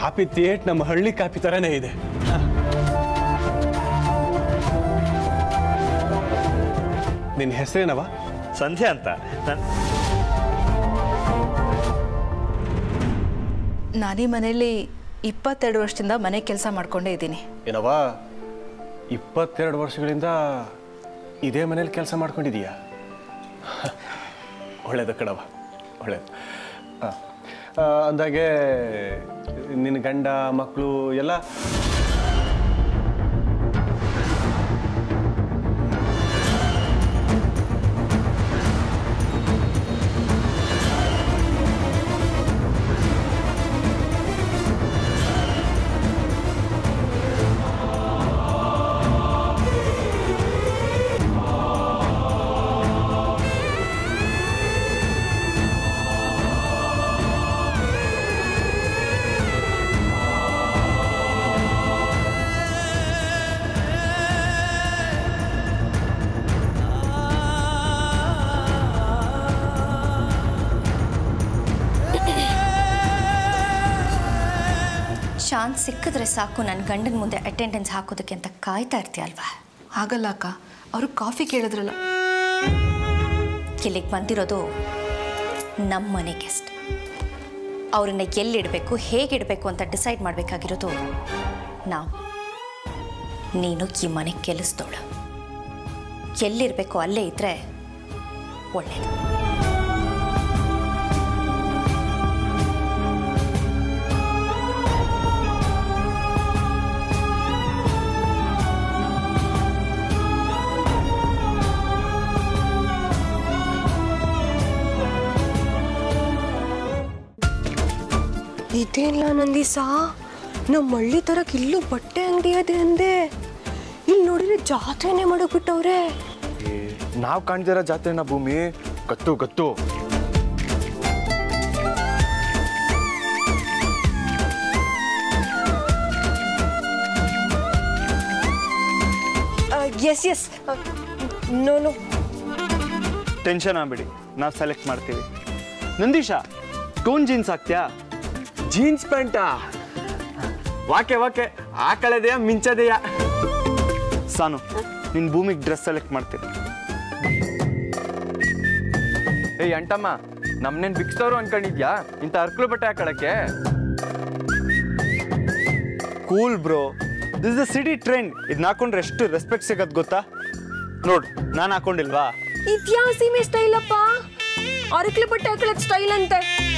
Copy ಥಿಯೇಟ್ ನಮ್ಮ ಹಳ್ಳಿ copy ಥರನೇ ಇದೆ ನಿನ್ನ ಹೆಸರೇನವ ಸಂಧ್ಯಾ ಅಂತ ನಾನು ನಾನೀ ಮನೇಲಿ ಇಪ್ಪತ್ತೆರಡು ವರ್ಷದಿಂದ ಮನೆ ಕೆಲಸ ಮಾಡ್ಕೊಂಡೇ ಇದ್ದೀನಿ ಏನವ ಇಪ್ಪತ್ತೆರಡು ವರ್ಷಗಳಿಂದ ಇದೇ ಮನೇಲಿ ಕೆಲಸ ಮಾಡ್ಕೊಂಡಿದೀಯಾ ಒಳ್ಳೇದು ಕಣವ ಒಳ್ಳೇದು ಆ, ಆ, ಅಂದಾಗೆ ನಿನ್ನ ಗಂಡ ಮಕ್ಕಳು ಎಲ್ಲ ಶಾಂತ್ ಸಿಕ್ಕಿದ್ರೆ ಸಾಕು ನನ್ನ ಗಂಡನ ಮುಂದೆ ಅಟೆಂಡೆನ್ಸ್ ಹಾಕೋದಕ್ಕೆ ಅಂತ ಕಾಯ್ತಾ ಇರ್ತೀಯ ಅಲ್ವಾ ಆಗಲ್ಲ ಅಕ್ಕ ಅವರು ಕಾಫಿ ಕೇಳಿದ್ರಲ್ಲ ಇಲ್ಲಿಗೆ ಬಂದಿರೋದು ನಮ್ಮ ಮನೆ ಗೆಸ್ಟ್ ಅವ್ರನ್ನ ಎಲ್ಲಿಡಬೇಕು ಹೇಗಿಡಬೇಕು ಅಂತ ಡಿಸೈಡ್ ಮಾಡಬೇಕಾಗಿರೋದು ನಾವು ನೀನು ಈ ಮನೆ ಕೆಲಸದೋಳು ಎಲ್ಲಿರಬೇಕು ಅಲ್ಲೇ ಇದ್ದರೆ ಒಳ್ಳೆಯದು ಇದೇನಿಲ್ಲ ನಂದೀಸ ನಮ್ಮ ಹಳ್ಳಿ ತರಕ್ ಇಲ್ಲೂ ಬಟ್ಟೆ ಅಂಗಡಿ ಇದೆ ಅಂದೆ ಇಲ್ಲಿ ನೋಡಿದ್ರೆ ಜಾತ್ರೆನೇ ಮಾಡೋಕ್ಬಿಟ್ಟವ್ರೆ ನಾವು ಕಾಣ್ದಿರೋ ಜಾತ್ರೆನ ಭೂಮಿ ಗತ್ತು ಗತ್ತು yes yes no no tension ಆಗ್ಬಿಡಿ ನಾವು ಸೆಲೆಕ್ಟ್ ಮಾಡ್ತೀವಿ ನಂದೀಶ ಟೋನ್ ಜೀನ್ಸ್ ಹಾಕ್ತ್ಯಾ ಜೀನ್ಸ್ ಪ್ಯಾಂಟಾ ವಾಕೆ ವಾಕೆ ಆ ಕಳೆದೆಯಾ ಮಿಂಚದೆಯಾ ಸಾನು ನಿನ್ನ ಭೂಮಿಗೆ ಡ್ರೆಸ್ ಸೆಲೆಕ್ಟ್ ಮಾಡ್ತೀನಿ ಏಯ್ ಅಂಟಮ್ಮ ನಮ್ನೇನ್ ಬಿಕ್ಸೋರು ಅನ್ಕೊಂಡಿದ್ಯಾ ಇಂಥ ಅರ್ಕಲು ಬಟ್ಟೆ ಹಾಕೊಳಕ್ಕೆ cool bro this the city trend ಇದನ್ನ ಹಾಕೊಂಡ್ರೆ ಎಷ್ಟು ರೆಸ್ಪೆಕ್ಟ್ ಸಿಗತ್ ಗೊತ್ತಾ ನೋಡ್ ನಾನು ಹಾಕೊಂಡಿಲ್ವಾ ಇದ್ಯಾ ಸೀಮೆ ಸ್ಟೈಲ್ ಅಪ್ಪ ಅರಕ್ಲಿ ಬಟ್ಟೆ ಹಾಕೊಳಕ್ ಸ್ಟೈಲ್ ಅಂತೆ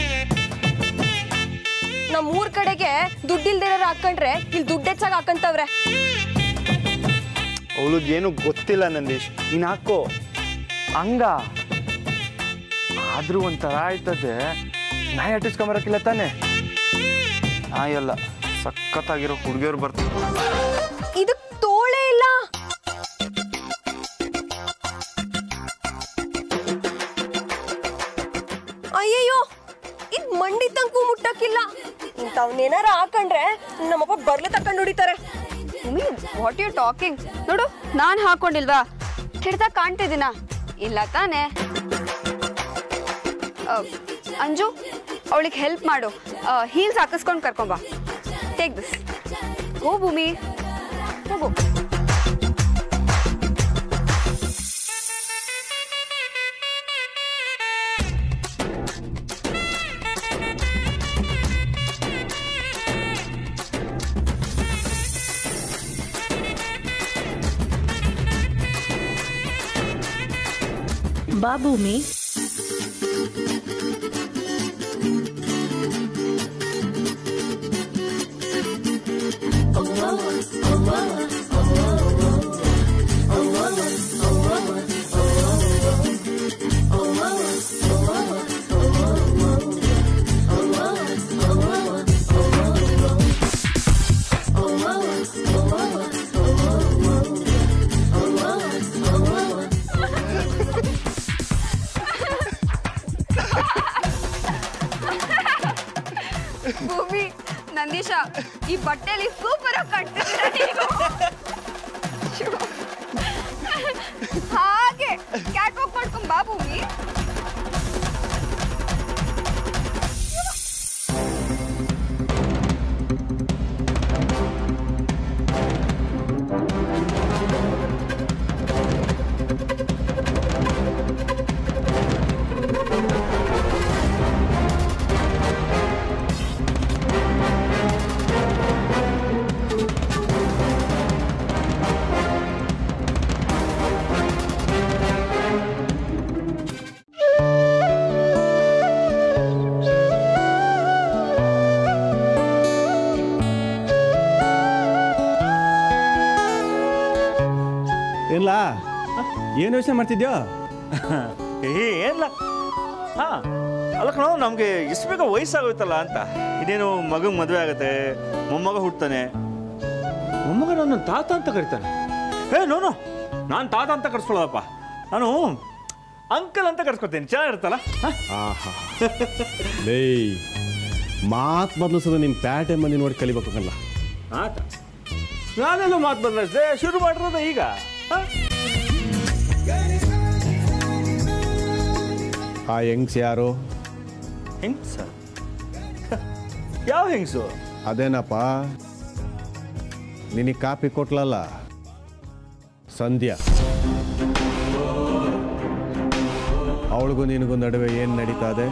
ನಮ್ಮ ಊರ್ ಕಡೆಗೆ ದುಡ್ಡಿಲ್ದಿರೋರು ಹಾಕೊಂಡ್ರೆ ಇಲ್ಲಿ ದುಡ್ಡು ಹೆಚ್ಚಾಗಿ ಹಾಕಂತವ್ರೆ ಅವಳಿಗೆ ಏನು ಗೊತ್ತಿಲ್ಲ ನಂದೀಶ್ ನೀನು ಹಾಕೋ ಹಂಗ ಆದ್ರೂ ಒಂಥರ ಆಯ್ತದೆ ನಾಯಿ ಅಟ್ಟಿಸ್ಕೊಂಬರಕ್ಕಿಲ್ಲ ತಾನೆ ನಾಯಲ್ಲ ಸಖತ್ತಾಗಿರೋ ಹುಡುಗಿಯರು ಬರ್ತಾರೆ ಇದು ತೋಳೆ ಇಲ್ಲ ಅಯ್ಯಯ್ಯೋ ಇದ್ ಮಂಡಿ ತನಕ ಮುಟ್ಟಕ್ಕಿಲ್ಲ ಇಂಥವ್ನೇನಾರ ಹಾಕೊಂಡ್ರೆ ನಮ್ಮಪ್ಪ ಬರ್ಲೆ ತಕೊಂಡ್ ಹೊಡಿತಾರೆ ವಾಟ್ ಯು ಟಾಕಿಂಗ್ ನೋಡು ನಾನು ಹಾಕೊಂಡಿಲ್ವಾ ಕೆಡ್ತಾ ಕಾಣ್ತಿದ್ದೀನ ಇಲ್ಲ ತಾನೇ ಆ, ಅಂಜು ಅವಳಿಗೆ ಹೆಲ್ಪ್ ಮಾಡು ಹೀಲ್ಸ್ ಹಾಕಿಸ್ಕೊಂಡು ಕರ್ಕೊಂಬಾ ಟೇಕ್ ದಿಸ್ ಓ ಭೂಮಿ ಹೋಗು ಬಾ ಭೂಮಿ ಭೂಮಿ ನಂದೀಶ ಈ ಬಟ್ಟೆಲಿ ಸೂಪರ್ ಆಗಿ ಕಾಣ್ತಿದ್ದೀರ ನೀವು ಶೋ. ಹಾಗೆ ಕ್ಯಾಟ್ ವಾಕ್ ಮಾಡ್ಕೊಂಡ್ ಬಾ ಭೂಮಿ ಇರ್ಲಾ ಏನು ಯೋಚನೆ ಮಾಡ್ತಿದ್ಯೋ ಏ ಏನಿಲ್ಲ ಹಾ ಅಲ್ಲ ಕಣೋ ನಮಗೆ ಇಷ್ಟು ಬೇಗ ವಯಸ್ಸಾಗೋಯ್ತಲ್ಲ ಅಂತ ಇನ್ನೇನು ಮಗಂಗೆ ಮದುವೆ ಆಗುತ್ತೆ ಮೊಮ್ಮಗ ಹುಡ್ತಾನೆ ಮೊಮ್ಮಗ ನನ್ನ ತಾತ ಅಂತ ಕರಿತಾನೆ ಏ ನೋನು ನಾನು ತಾತ ಅಂತ ಕರ್ಸ್ಕೊಳ್ಳೋದಪ್ಪ ನಾನು ಅಂಕಲ್ ಅಂತ ಕರ್ಸ್ಕೊತೀನಿ ಚೆನ್ನಾಗಿರುತ್ತಲ್ಲ ಹಾಂ ಆಹಾ ಲೇ ಮಾತು ಬದಲಿಸೋದು ನಿಮ್ಮ ಪ್ಯಾಟೆ ಮಂದಿ ನೋಡಿ ಕಲಿಬೇಕು ಕಲ್ಲ ಆತ ನಾನೆಲ್ಲ ಮಾತು ಬದಲಾಯಿಸಿದೆ ಶುರು ಮಾಡಿರೋದು ಈಗ ಹಾ? ಆ ಹೆಂಗ್ಸ್ ಯಾರು ಹೆಂಗ್ಸ ಯಾವ ಹೆಂಗ್ಸು ಅದೇನಪ್ಪ ನಿನಗೆ ಕಾಪಿ ಕೊಟ್ಲಲ್ಲ ಸಂಧ್ಯಾ ಅವಳಿಗೂ ನಿನಗೂ ನಡುವೆ ಏನು ನಡೀತಾ ಇದೆ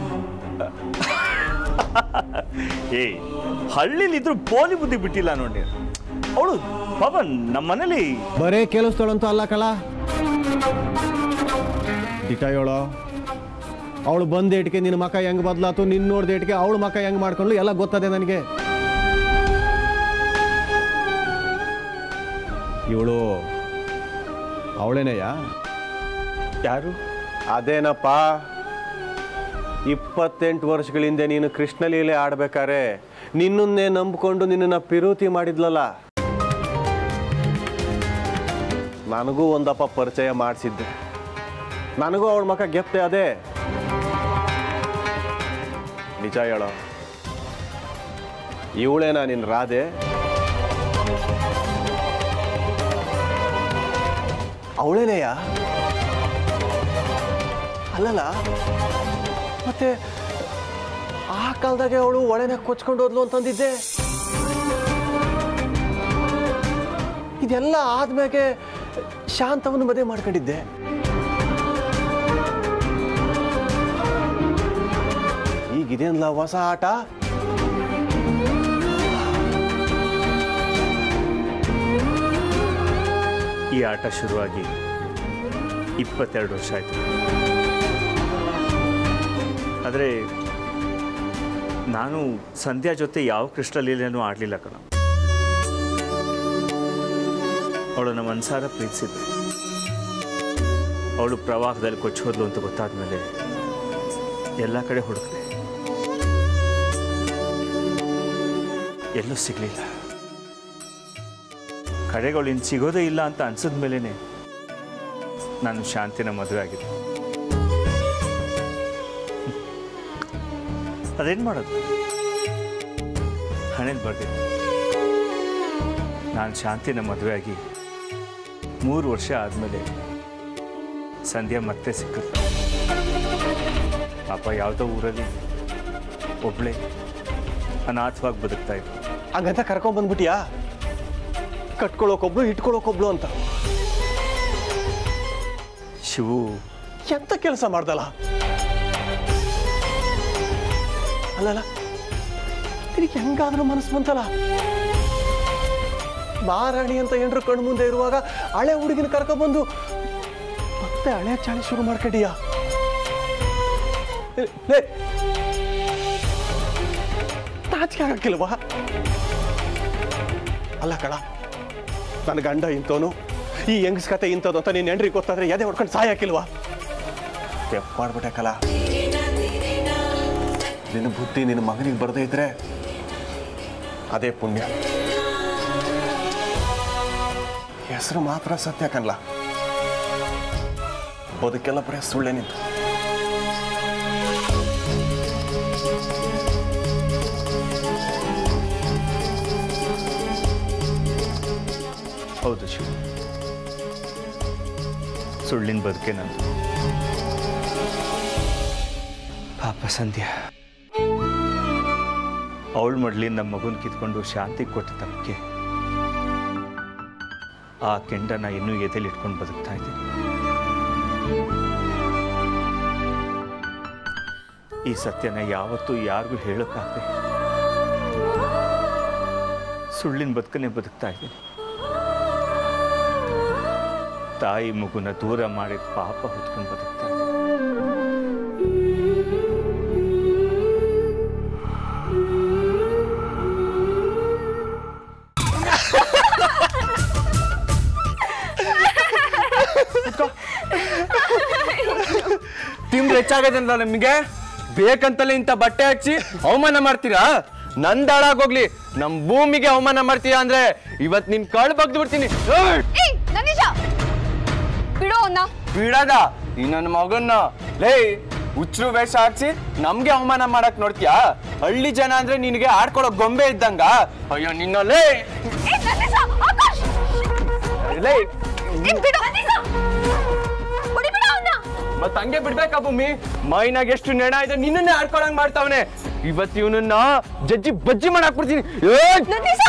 ಏ ಹಳ್ಳಿಲಿ ಇದ್ರು ಪೋಲಿ ಬುದ್ಧಿ ಬಿಟ್ಟಿಲ್ಲ ನೋಡಿ ಅವಳು ಪಾಪ ನಮ್ಮ ಮನೇಲಿ ಬರೇ ಕೇಳಿಸ್ತಾಳಂತೂ ಅಲ್ಲ ಕಳ ದಿಟ ಹೇಳೋ ಅವಳು ಬಂದ ಏಟಿಗೆ ನಿನ್ನ ಮಕ ಹೆಂಗ್ ಬದಲಾತು ನಿನ್ನ ನೋಡ್ದ ಏಟಿಗೆ ಅವಳು ಮಕ ಹೆಂಗ್ ಮಾಡ್ಕೊಂಡ್ಲು ಎಲ್ಲ ಗೊತ್ತದೆ ನನಗೆ ಇವಳು ಅವಳೇನೆಯಾ ಯಾರು ಅದೇನಪ್ಪ ಇಪ್ಪತ್ತೆಂಟು ವರ್ಷಗಳ ಹಿಂದೆ ನೀನು ಕೃಷ್ಣಲೀಲೆ ಆಡ್ಬೇಕಾರೆ ನಿನ್ನನ್ನೇ ನಂಬಿಕೊಂಡು ನಿನ್ನನ್ನು ಪಿರೂತಿ ಮಾಡಿದ್ಲಲ್ಲ ನನಗೂ ಒಂದಪ್ಪ ಪರಿಚಯ ಮಾಡಿಸಿದ್ದೆ ನನಗೂ ಅವಳ ಮಕ ಗೆಪ್ತೆ ಅದೇ ನಿಜ ಹೇಳೋ ಇವಳೇನಾ ನಿನ್ನ ರಾಧೆ ಅವಳೇನೆಯಾ ಅಲ್ಲಲ್ಲ ಮತ್ತೆ ಆ ಕಾಲದಾಗೆ ಅವಳು ಒಳನೆ ಕೊಚ್ಕೊಂಡು ಹೋದ್ಲು ಅಂತಂದಿದ್ದೆ ಇದೆಲ್ಲ ಆದ್ಮೇಲೆ ಶಾಂತವನ್ನು ಮದುವೆ ಮಾಡ್ಕೊಂಡಿದ್ದೆ ಈಗಿದೇನಲ್ಲ ಹೊಸ ಆಟ ಈ ಆಟ ಶುರುವಾಗಿ ಇಪ್ಪತ್ತೆರಡು ವರ್ಷ ಆಯ್ತು ಆದರೆ ನಾನು ಸಂಧ್ಯಾ ಜೊತೆ ಯಾವ ಕೃಷ್ಣಲೀಲೆನೂ ಆಡಲಿಲ್ಲ ಕಣ ಅವಳನ್ನ ಮನಸಾರ ಪ್ರೀತಿಸಿದ್ದೆ ಅವಳು ಪ್ರವಾಹದಲ್ಲಿ ಕೊಚ್ಚೋದ್ಲು ಅಂತ ಗೊತ್ತಾದ ಮೇಲೆ ಎಲ್ಲ ಕಡೆ ಹುಡುಕಿದೆ ಎಲ್ಲೂ ಸಿಗಲಿಲ್ಲ ಕಡೆಗೆ ಅವಳು ಇನ್ನು ಸಿಗೋದೇ ಇಲ್ಲ ಅಂತ ಅನ್ಸಿದ ಮೇಲೇ ನಾನು ಶಾಂತಿನ ಮದುವೆ ಆಗಿದೆ ಅದೇನು ಮಾಡೋದು ಹಣೆಲ್ ಬರ್ದಿದೆ ನಾನು ಶಾಂತಿನ ಮದುವೆ ಆಗಿ ಮೂರು ವರ್ಷ ಆದಮೇಲೆ ಸಂಧ್ಯಾ ಮತ್ತೆ ಸಿಕ್ಕಿದ್ರು ಪಾಪ ಯಾವುದೋ ಊರಲ್ಲಿ ಒಬ್ಳೆ ಅನಾಥವಾಗಿ ಬದುಕ್ತಾ ಇದ್ರು ಹಂಗಂತ ಕರ್ಕೊಂಡ್ ಬಂದ್ಬಿಟ್ಟಿಯಾ ಕಟ್ಕೊಳ್ಳೋಕೊಬ್ಳು ಇಟ್ಕೊಳ್ಳೋಕೊಬ್ಳು ಅಂತ ಶಿವು ಎಂತ ಕೆಲಸ ಮಾಡ್ದಲ್ಲ ಅಲ್ಲಲ್ಲ ನಿನಗೆ ಹೆಂಗಾದ್ರೂ ಮನಸ್ಸು ಬಂತಲ್ಲ ಮಾರಾಣಿ ಅಂತ ಏನ್ರ ಕಣ್ಣು ಮುಂದೆ ಇರುವಾಗ ಹಳೆ ಹುಡುಗಿನ ಕರ್ಕೊಬಂದು ಮತ್ತೆ ಹಳೆ ಚಾಳಿ ಶುರು ಮಾಡ್ಕೊಂಡಿಯಾ ಲೇ, ಲೇ ನಾಚಿಕೆ ಆಗಕ್ಕಿಲ್ವಾ ಅಲ್ಲ ಕಳ ನನ್ನ ಗಂಡ ಇಂಥವನು ಈ ಹೆಂಗಸ್ ಕತೆ ಇಂಥದ್ದು ಅಂತ ನೀನು ಹೆಂಡ್ರಿಗೆ ಗೊತ್ತಾದ್ರೆ ಎದೆ ಹೊಡ್ಕೊಂಡು ಸಾಯಾಕಿಲ್ವಾ ತೆಪ್ಪಾಡ್ಬಿಟ್ಟೆ ಕಲ ನಿನ್ನ ಬುದ್ಧಿ ನಿನ್ನ ಮಗನಿಗೆ ಬರದೇ ಇದ್ರೆ ಅದೇ ಪುಣ್ಯ ಹೆಸರು ಮಾತ್ರ ಸತ್ಯ ಕನ್ಲ ಬದುಕೆಲ್ಲ ಬರೀ ಸುಳ್ಳೆ ನಿಂತು ಹೌದು ಶಿವ ಸುಳ್ಳಿನ ಬದುಕೆ ನಂದು ಪಾಪ ಸಂಧ್ಯಾ ಅವಳ ಮಡ್ಲಿ ನಮ್ಮ ಮಗುನ ಕಿತ್ಕೊಂಡು ಶಾಂತಿ ಕೊಟ್ಟ ತಪ್ಪಕ್ಕೆ ಆ ಕೆಂಡನ ಇನ್ನೂ ಎದೆಲಿ ಇಟ್ಕೊಂಡು ಬದುಕ್ತಾ ಇದ್ದೀನಿ ಈ ಸತ್ಯನ ಯಾವತ್ತೂ ಯಾರಿಗೂ ಹೇಳೋಕ್ಕಾಗದೆ ಸುಳ್ಳಿನ ಬದುಕನ್ನೇ ಬದುಕ್ತಾ ಇದ್ದೀನಿ ತಾಯಿ ಮಗುನ ದೂರ ಮಾಡಿದ ಪಾಪ ಹೊತ್ಕೊಂಡು ಬದುಕ್ತಾ ಇದ್ದೀನಿ ಕುತ್ಕೋ ತಿಂದ್ರೆ ಹೆಚ್ಚಾಗದಂತ ನಿಮಗೆ ಬೇಕಂತಲೇ ಇಂಥ ಬಟ್ಟೆ ಹಚ್ಚಿ ಅವಮಾನ ಮಾಡ್ತೀರಾ ನಂದ್ ಹಾಳಾಗೋಗ್ಲಿ ನಮ್ ಭೂಮಿಗೆ ಅವಮಾನ ಮಾಡ್ತೀರಾ ಅಂದ್ರೆ ಇವತ್ ನಿನ್ ಕಳ್ ಬಗ್ದು ಬಿಡ್ತೀನಿ ಏಯ್! ಏಯ್ ನಂದೀಶ ಬಿಡೋ ಅವನ್ನ ಬಿಡದ ಈ ನನ್ನ ಮಗನ್ನ ಲೇ ಹುಚ್ಚರು ವೇಷ ಹಾಕ್ಸಿ ನಮ್ಗೆ ಅವಮಾನ ಮಾಡಕ್ ನೋಡ್ತೀಯಾ ಹಳ್ಳಿ ಜನ ಅಂದ್ರೆ ನಿನಗೆ ಆಡ್ಕೊಳೋ ಗೊಂಬೆ ಇದ್ದಂಗ ಅಯ್ಯೋ ನಿನ್ನ ಲೇ ಏ ನಂದೀಶ ಆಕಾಶ್ ಲೇ ಏ ಬಿಡು ನಂದೀಶ ಹೊಡಿಬೇಡ ಅವನ್ನ ಮತ್ ಹಂಗೆ ಬಿಡ್ಬೇಕಾ ಭೂಮಿ ಮೈನಾಗ ಎಷ್ಟು ನೆಣ ಇದೆ ನಿನ್ನನ್ನೇ ಆಡ್ಕೊಳಂಗ್ ಮಾಡ್ತಾವನೆ ಇವತ್ತು ಇವನನ್ನ ಜಜ್ಜಿ ಬಜ್ಜಿ ಮಾಡಾಕ್ಬಿಡ್ತೀನಿ ಏಯ್! ನಂದೀಶ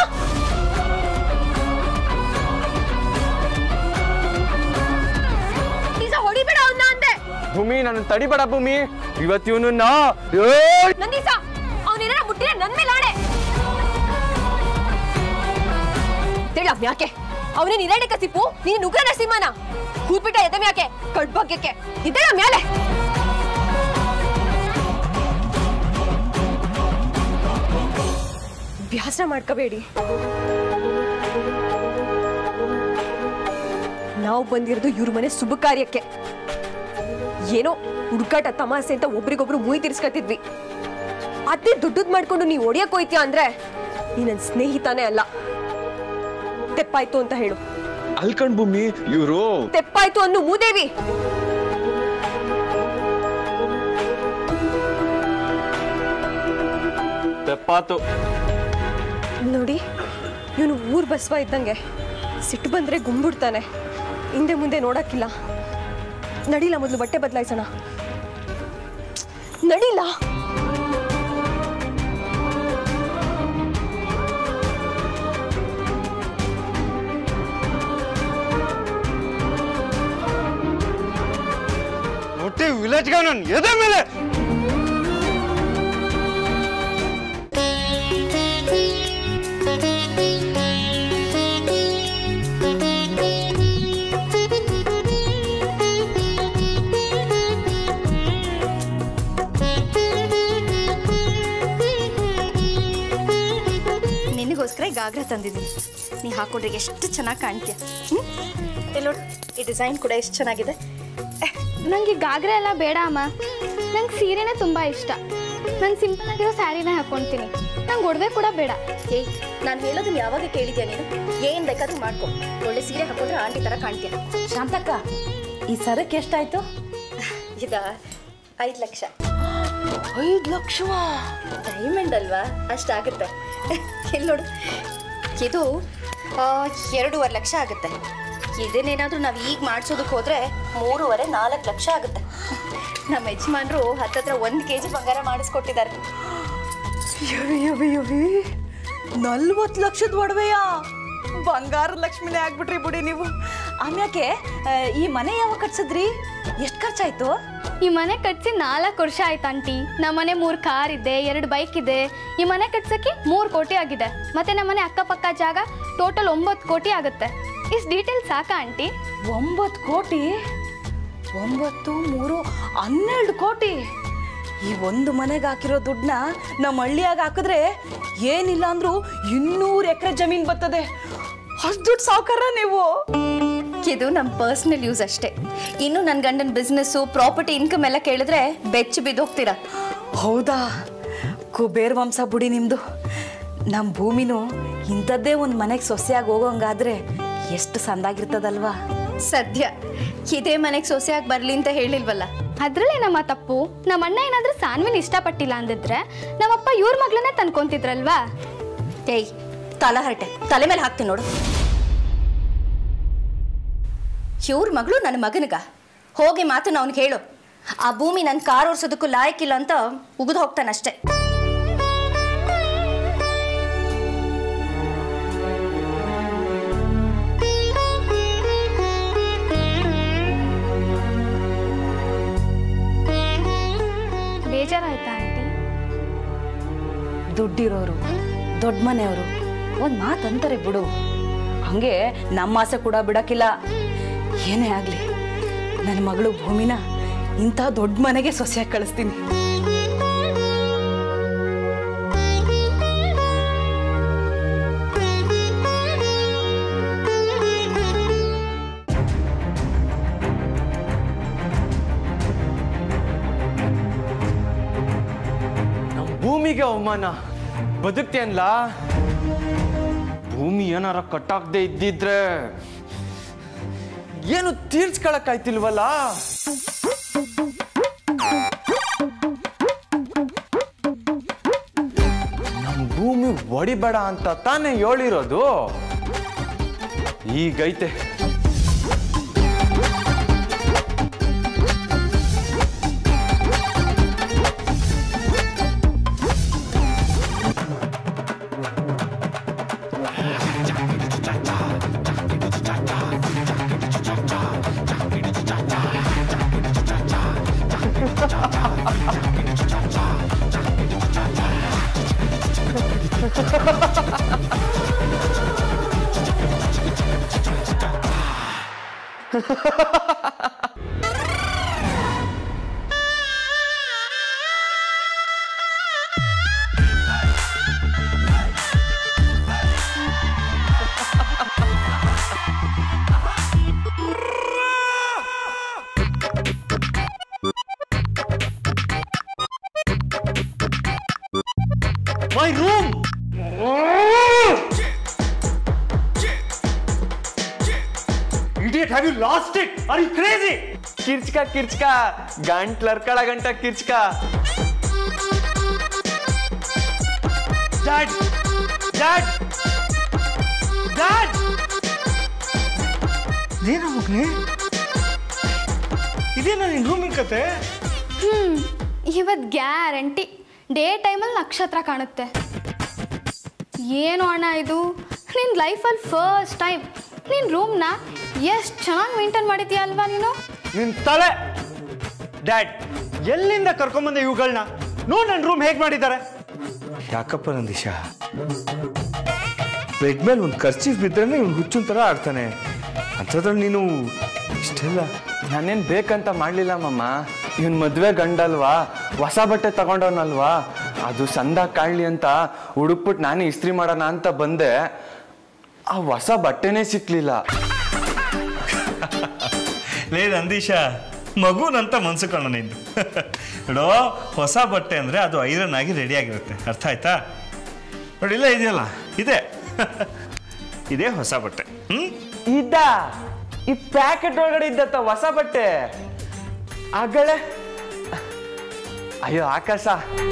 ನಂದೀಶ ಹೊಡಿಬೇಡ ಅವನ್ನ ಅಂದೆ ಭೂಮಿ ನನ್ನ ತಡಿಬೇಡ ಭೂಮಿ ಇವತ್ತು ಇವನನ್ನ ನಂದೀಸ ಅವನೇನಾರ ಮುಟ್ಟಿದ್ರೆ ನನ್ ಮೇಲೆ ಆಣೆ ತಿಳ ಯಾಕೆ ಅವನೇ ನಿರಾಣೆ ಕಸಿಪು ನೀನು ಉಗ್ರ ನರಸಿಂಹನ ಕೂತ್ಬಿಟ್ಟ ಎದೆ ಮ್ಯಾಕೆ ಕಡ್ಬಾಗ್ಯಕ್ಕೆ ಇದ್ದೇಳ ಮ್ಯಾಲೆ ಅಭ್ಯಾಸ ಮಾಡ್ಕೋಬೇಡಿ ನಾವು ಬಂದಿರೋದು ಇವ್ರ ಮನೆ ಶುಭ ಕಾರ್ಯಕ್ಕೆ ಏನೋ ಹುಡುಕಾಟ ತಮಾಸೆ ಅಂತ ಒಬ್ರಿಗೊಬ್ರು ಮೂಯಿ ತಿರ್ಸ್ಕೊತಿದ್ವಿ ಅದೇ ದುಡ್ಡದ್ ಮಾಡ್ಕೊಂಡು ನೀವು ಹೊಡಿಯಕ್ ಹೋಯ್ತೀಯ ಅಂದ್ರೆ ನೀ ನನ್ ಸ್ನೇಹಿತನೇ ಅಲ್ಲ ತೆಪ್ಪಾಯ್ತು ಅಂತ ಹೇಳು ಅಲ್ಕಂಡ್ ಭೂಮಿ ಇವರು ತೆಪ್ಪಾಯ್ತು ಅನ್ನು ಮೂದೇವಿ ತೆಪ್ಪಾತು ನೋಡಿ ಇವನು ಊರ್ ಬಸವ ಇದ್ದಂಗೆ ಸಿಟ್ಟು ಬಂದ್ರೆ ಗುಂಬಿಡ್ತಾನೆ ಹಿಂದೆ ಮುಂದೆ ನೋಡಕ್ಕಿಲ್ಲ ನಡಿಲ್ಲ ಮೊದಲು ಬಟ್ಟೆ ಬದಲಾಯಿಸೋಣ ನಡಿಲ್ಲ ಒಟ್ಟಿ ವಿಲೇಜ್ಗೆ ನನ್ ಎದೆ ಮೇಲೆ ನಿನಗೋಸ್ಕರ ಈ ಗಾಗ್ರ ತಂದಿದ್ದೀನಿ ನೀ ಹಾಕೊಂಡ್ರೆ ಎಷ್ಟು ಚೆನ್ನಾಗಿ ಕಾಣ್ತೀಯ ಹ್ಞೂ ಎಲ್ಲೋಡು ಈ ಡಿಸೈನ್ ಕೂಡ ಎಷ್ಟು ಚೆನ್ನಾಗಿದೆ ನನಗೆ ಗಾಗ್ರ ಎಲ್ಲ ಬೇಡ ಅಮ್ಮ ನಂಗೆ ಸೀರೆನೇ ತುಂಬ ಇಷ್ಟ ನಾನು ಸಿಂಪಲ್ ಆಗಿರೋ ಸ್ಯಾರಿನೇ ಹಾಕ್ಕೊಳ್ತೀನಿ ನಂಗೆ ಒಡವೆ ಕೂಡ ಬೇಡ ಏಯ್ ನಾನು ಹೇಳೋದನ್ನ ಯಾವಾಗ ಕೇಳಿದ್ಯಾ ನೀನು ಏನು ಬೇಕಾದ್ರೂ ಮಾಡ್ಕೊ ಒಳ್ಳೆ ಸೀರೆ ಹಾಕೊಂಡ್ರೆ ಆಂಟಿ ಥರ ಕಾಣ್ತೀಯ ಶಾಂತಕ್ಕ ಈ ಸರಕ್ಕೆ ಎಷ್ಟಾಯ್ತು ಇದ ಐದು ಲಕ್ಷ ಐದು ಲಕ್ಷವಾ ಡೈಮಂಡ್ ಅಲ್ವಾ ಅಷ್ಟಾಗುತ್ತೆ ಇಲ್ಲಿ ನೋಡು ಇದು ಆ, ಎರಡೂವರೆ ಲಕ್ಷ ಆಗುತ್ತೆ ಇದನ್ನೇನಾದ್ರೂ ನಾವು ಈಗ ಮಾಡಿಸೋದಕ್ಕೆ ಹೋದ್ರೆ ಮೂರುವರೆ ನಾಲ್ಕು ಲಕ್ಷ ಆಗುತ್ತೆ ನಮ್ಮ ಯಜಮಾನ್ರು ಹತ್ತತ್ರ ಒಂದು ಕೆ ಜಿ ಬಂಗಾರ ಮಾಡಿಸ್ಕೊಟ್ಟಿದ್ದಾರೆ ನಲ್ವತ್ತು ಲಕ್ಷದ ಒಡವೆಯಾ ಬಂಗಾರ ಲಕ್ಷ್ಮಿನೇ ಆಗ್ಬಿಟ್ರಿ ಬಿಡಿ ನೀವು ಆಮ್ಯಾಕೆ ಆ, ಈ ಮನೆ ಯಾವಾಗ ಕಟ್ಸಿದ್ರಿ ಎಷ್ಟು ಖರ್ಚಾಯ್ತು ಈ ಮನೆ ಕಟ್ಸಿ ನಾಲ್ಕು ವರ್ಷ ಆಯ್ತು ಆಂಟಿ ನಮ್ಮ ಮನೆ ಮೂರು ಕಾರ್ ಇದೆ ಎರಡು ಬೈಕ್ ಇದೆ ಈ ಮನೆ ಕಟ್ಸಕ್ಕೆ ಮೂರು ಕೋಟಿ ಆಗಿದೆ ಮತ್ತೆ ನಮ್ಮ ಮನೆ ಅಕ್ಕಪಕ್ಕ ಜಾಗ ಟೋಟಲ್ ಒಂಬತ್ತು ಕೋಟಿ ಆಗುತ್ತೆ ಇಷ್ಟು ಡೀಟೇಲ್ ಸಾಕಾ ಆಂಟಿ ಒಂಬತ್ತು ಕೋಟಿ ಒಂಬತ್ತು ಮೂರು ಹನ್ನೆರಡು ಕೋಟಿ ಈ ಒಂದು ಮನೆಗೆ ಹಾಕಿರೋ ದುಡ್ಡನ್ನ ನಮ್ಮ ಹಳ್ಳಿಯಾಗ ಹಾಕಿದ್ರೆ ಏನಿಲ್ಲ ಅಂದ್ರೂ ಇನ್ನೂರು ಎಕರೆ ಜಮೀನು ಬರ್ತದೆ ಅಷ್ಟು ದುಡ್ಡು ಸಾವುಕಾರ ನೀವು ಇದು ನಮ್ಮ ಪರ್ಸ್ನಲ್ ಯೂಸ್ ಅಷ್ಟೇ ಇನ್ನು ನನ್ನ ಗಂಡನ ಬಿಸ್ನೆಸ್ಸು ಪ್ರಾಪರ್ಟಿ ಇನ್ಕಮ್ ಎಲ್ಲ ಕೇಳಿದ್ರೆ ಬೆಚ್ಚ ಬಿದ್ದೋಗ್ತೀರಾ ಹೌದಾ ಕುಬೇರ್ ವಂಶ ಬುಡಿ ನಿಮ್ಮದು ನಮ್ಮ ಭೂಮಿನೂ ಇಂಥದ್ದೇ ಒಂದು ಮನೆಗೆ ಸೊಸೆಯಾಗಿ ಹೋಗೋಂಗಾದ್ರೆ ಎಷ್ಟು ಸಂದಾಗಿರ್ತದಲ್ವಾ ಸದ್ಯ ಇದೇ ಮನೆಗೆ ಸೊಸೆಯಾಗಿ ಬರಲಿ ಅಂತ ಹೇಳಿಲ್ವಲ್ಲ ಅದ್ರಲ್ಲೇ ನಮ್ಮ ತಪ್ಪು ನಮ್ಮ ಅಣ್ಣ ಏನಾದರೂ ಸಾನ್ವಿನ ಇಷ್ಟಪಟ್ಟಿಲ್ಲ ಅಂದಿದ್ರೆ ನಮ್ಮಪ್ಪ ಇವ್ರ ಮಗಳನ್ನೇ ತಂದ್ಕೊಂತಿದ್ರಲ್ವಾ ಏಯ್ ತಲ ಹರಟೆ ತಲೆ ಮೇಲೆ ಹಾಕ್ತೀನಿ ನೋಡು ಇವ್ರ ಮಗಳು ನನ್ನ ಮಗನಿಗ ಹೋಗಿ ಮಾತನ್ನ ಅವ್ನಿಗೆ ಹೇಳು ಆ ಭೂಮಿ ನನ್ನ ಕಾರ್ ಓಡಿಸೋದಕ್ಕೂ ಲಾಯಕ್ಕಿಲ್ಲ ಅಂತ ಉಗಿದು ಹೋಗ್ತಾನಷ್ಟೇ ಬೇಜಾರಾಯ್ತಾ ಆಂಟಿ ದುಡ್ಡಿರೋರು ದೊಡ್ಡ ಮನೆಯವರು ಒಂದು ಮಾತು ಅಂತಾರೆ ಬಿಡು ಹಂಗೆ ನಮ್ಮ ಆಸೆ ಕೂಡ ಬಿಡಕ್ಕಿಲ್ಲ ಏನೇ ಆಗಲಿ ನನ್ನ ಮಗಳು ಭೂಮಿನ ಇಂಥ ದೊಡ್ಡ ಮನೆಗೆ ಸೊಸೆಯಾಗಿ ಕಳಿಸ್ತೀನಿ ಭೂಮಿಗೆ ಅವಮಾನ ಬದುಕ್ತೇನ್ಲ ಭೂಮಿ ಏನಾರ ಕಟ್ಟಾಕ್ದೆ ಇದ್ದಿದ್ರೆ ಏನು ತೀರ್ಸ್ಕೊಳಕ್ಕಾಯ್ತಿಲ್ವಲ್ಲ ನಮ್ ಭೂಮಿ ಒಡಿಬೇಡ ಅಂತ ತಾನೇ ಹೇಳಿರೋದು ಈಗೈತೆ my room idiot have you lost it are you crazy ಕಿರ್ಚ್ಕ ಕಿರ್ಚ್ಕ ಗಂಟ್ಲರ್ಕಳ ಗಂಟ ಕಿರ್ಚ್ಕ ಡ್ಯಾಡ್ ಡ್ಯಾಡ್ ಡ್ಯಾಡ್ ಇದೇನು ಮಗನೇ ಇದೇನೋ ನಿನ್ನ ರೂಮಿನ ಕತೆ ಹ್ಮ್ ಇವತ್ತು ಗ್ಯಾರಂಟಿ ಡೇ ಟೈಮಲ್ಲಿ ನಕ್ಷತ್ರ ಕಾಣುತ್ತೆ ಏನು ಅಣ್ಣ ಇದು ನಿನ್ನ ಲೈಫಲ್ಲಿ ಫಸ್ಟ್ ಟೈಮ್ ನಿನ್ನ ರೂಮ್ನ ಎಷ್ಟು ಚೆನ್ನಾಗಿ ಮೇಂಟೈನ್ ಮಾಡಿದ್ಯಾ ಅಲ್ವಾ ನೀನು ನಿನ್ ತಲೆ ಡ್ಯಾಡ್ ಎಲ್ಲಿಂದ ಕರ್ಕೊಂಬಂದೆ ಇವುಗಳನ್ನ ನೋಡ್ ನನ್ನ ರೂಮ್ ಹೇಗೆ ಮಾಡಿದ್ದಾರೆ ಯಾಕಪ್ಪ ನಂದೀಶ ಬೆಡ್ ಮೇಲೆ ಒಂದು ಖರ್ಚೀಫ್ ಬಿದ್ದರೆ ಇವ್ನು ಹುಚ್ಚಿನ ಥರ ಆಡ್ತಾನೆ ಅಂಥದ್ರಲ್ಲಿ ನೀನು ಇಷ್ಟೆಲ್ಲ ನಾನೇನ್ ಬೇಕಂತ ಮಾಡ್ಲಿಲ್ಲ ಮಮ್ಮ ಇವನ್ ಮದ್ವೆ ಗಂಡಲ್ವಾ ಹೊಸ ಬಟ್ಟೆ ತಗೊಂಡವನಲ್ವಾ ಅದು ಸಂದ ಕಾಣ್ಲಿ ಅಂತ ಹುಡುಕ್ಬಿಟ್ಟು ನಾನೇ ಇಸ್ತ್ರಿ ಮಾಡೋಣ ಅಂತ ಬಂದೆ ಆ ಹೊಸ ಬಟ್ಟೆನೇ ಸಿಕ್ಲಿಲ್ಲ ಲೇ ನಂದೀಶ ಮಗುನಂತ ಮನ್ಸು ಕಣ ನಿಂದು ನೋಡೋ ಹೊಸ ಬಟ್ಟೆ ಅಂದರೆ ಅದು ಐರನ್ ಆಗಿ ರೆಡಿ ಆಗಿರುತ್ತೆ ಅರ್ಥ ಆಯ್ತಾ ನೋಡಿ ಇಲ್ಲ ಇದೆಯಲ್ಲ ಇದೆ ಇದೇ ಹೊಸ ಬಟ್ಟೆ ಹ್ಞೂ ಇದ್ದ ಈ ಪ್ಯಾಕೆಟ್ ಒಳಗಡೆ ಇದ್ದತ್ತ ಹೊಸ ಬಟ್ಟೆ ಆಗಳೆ ಅಯ್ಯೋ ಆಕಾಶ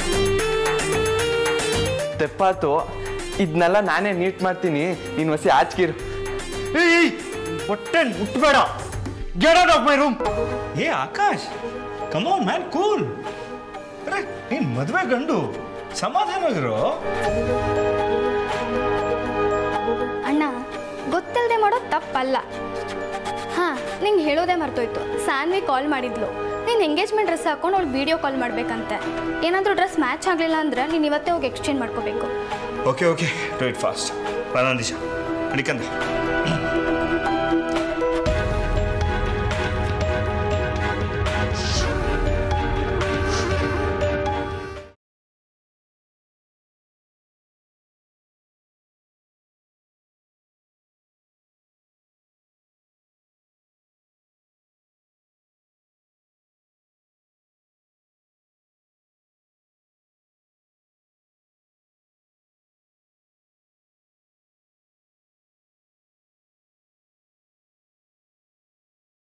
ತೆಪ್ಪಾತು ಇದನ್ನೆಲ್ಲ ನಾನೇ ನೀಟ್ ಮಾಡ್ತೀನಿ ನೀನು ಹೊಸಿ ಆಚ್ಕಿರು ಏಯ್ ಹೊಟ್ಟೆ ಮುಟ್ಬೇಡ get out of my room ಏ Akash come on man cool ಅರೆ ನೀನ್ ಮದುವೆ ಗಂಡು ಸಮಾಧಾನವಾಗಿರೋ ಅಣ್ಣ ಗೊತ್ತಿಲ್ಲದೆ ಮಾಡೋದು ತಪ್ಪಲ್ಲ ಹಾಂ ನಿಂಗೆ ಹೇಳೋದೇ ಮರ್ತೋಯ್ತು ಸಾನ್ವಿ ಕಾಲ್ ಮಾಡಿದ್ಲು ನೀನು ಎಂಗೇಜ್ಮೆಂಟ್ ಡ್ರೆಸ್ ಹಾಕೊಂಡು ಅವ್ಳು ವೀಡಿಯೋ ಕಾಲ್ ಮಾಡ್ಬೇಕಂತೆ ಏನಾದರೂ ಡ್ರೆಸ್ ಮ್ಯಾಚ್ ಆಗಲಿಲ್ಲ ಅಂದ್ರೆ ನೀನು ಇವತ್ತೇ ಹೋಗಿ ಎಕ್ಸ್ಚೇಂಜ್ ಮಾಡ್ಕೋಬೇಕು okay okay do it fast ಬಾ ನಂದೀಶ ನಡಿಕಂದ